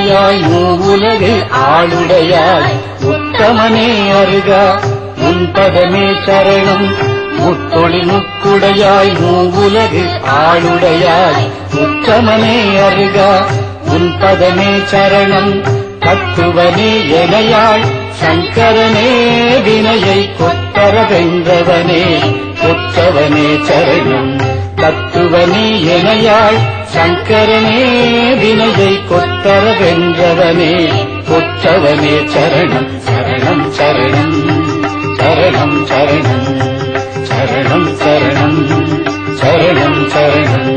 துணையாய் மூவுலகு ஆளுடையாய் உத்தமனே அருகா முன்பதமே சரணம் முத்தொழி முக்குடையாய் மூவுலகு ஆளுடையாய் உத்தமனே அருகா உன்பதமே சரணம் தத்துவனே எனையாய் சங்கரனே வினையை கொத்தர வென்றவனே கொற்றவனே சரணம் தத்துவனே எனையாய் சங்கரனே வினையை கொத்தர வென்றவனே கொற்றவனே சரணம் சரணம் சரணம் சரணம் சரணம் சரணம் சரணம் சரணம் சரணம்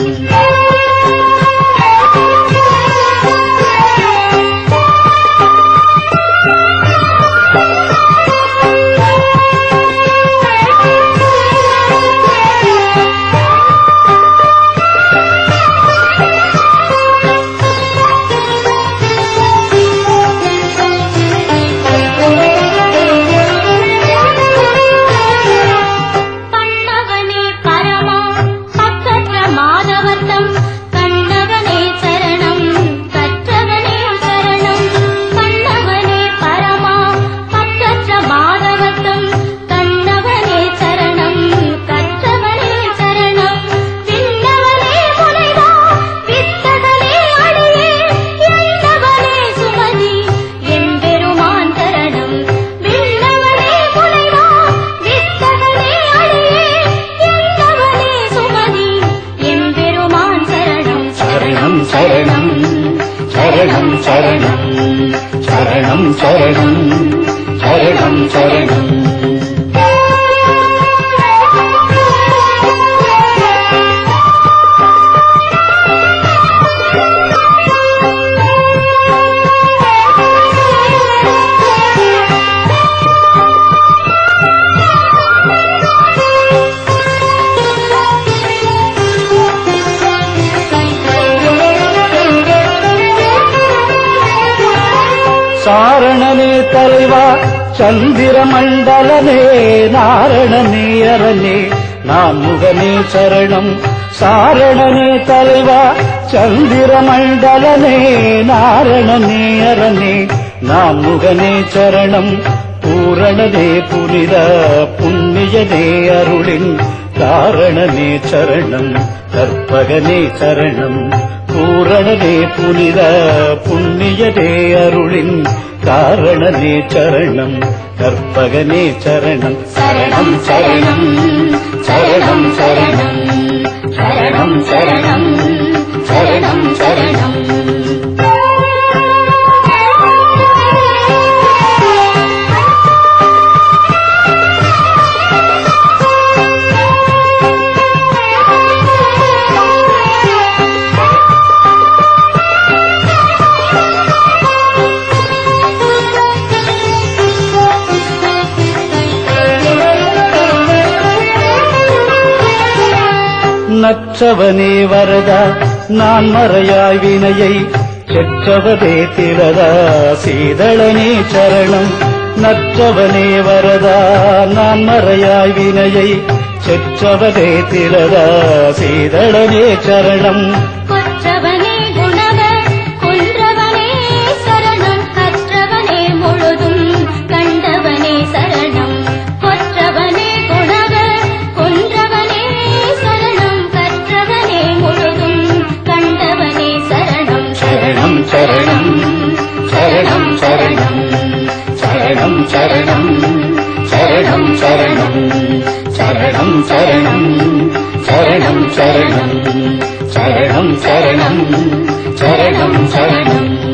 பண்ணவனே பரமா பக்கற்ற மாதவத்தம் கண்ணவனே சரணம் கற்றவனே சரணம் பண்ணவனே பரமா பக்கற்ற மாதவத்தம் கண்ணவனே சரணம் கற்றவனே சரணம் விண்ணவனே முனைவா வித்தகனே அடியே எண்ணவனே சுமதி எம்பெருமான் சரணம் விண்ணவனே முனைவா வித்தகனே அடியே எண்ணவனே சுமதி எம்பெருமான் சரணம் சரணம் சரணம் சரணம் சரணம் சரணம் சரணம் சரணம் சரணம் சாரணனே தலைவா சந்திர மண்டலனே நாரணனே அரணே நான் முகனே சரணம் சாரணனே தலைவா சந்திர மண்டலனே நாரணனே அரணே நான் முகனே சரணம் பூரணனே புனித புண்ணியனே அருளின் காரணனே சரணம் கற்பகனே சரணம் பூரணனே புனித புண்ணியனே அருளின் காரணனே சரணம் கற்பகனே சரணம் சரணம் சரணம் சரணம் சரணம் சரணம் சரணம் சரணம் சரணம் நற்றவனே வரதா நான் மறையாய் வினையை செற்றவதே திரதா சீதளனே சரணம் நற்றவனே வரதா நான் மறையாய் வினையை செற்றவதே திரதா சீதளனே சரணம் கொற்றவனே குணவ கொன்றவனே சரணம் கற்றவனே முழுதும் கண்டவனே சரணம் கொற்றவனே குணவ கொன்றவனே சரணம் கற்றவனே முழுதும் கண்டவனே சரணம் சரணம் சரணம் சரணம் சரணம் சரணம் சரணம் சரணம் சரணம் சரணம் சரணம் சரணம் சரணம் சரணம் சரணம் சரணம் சரணம்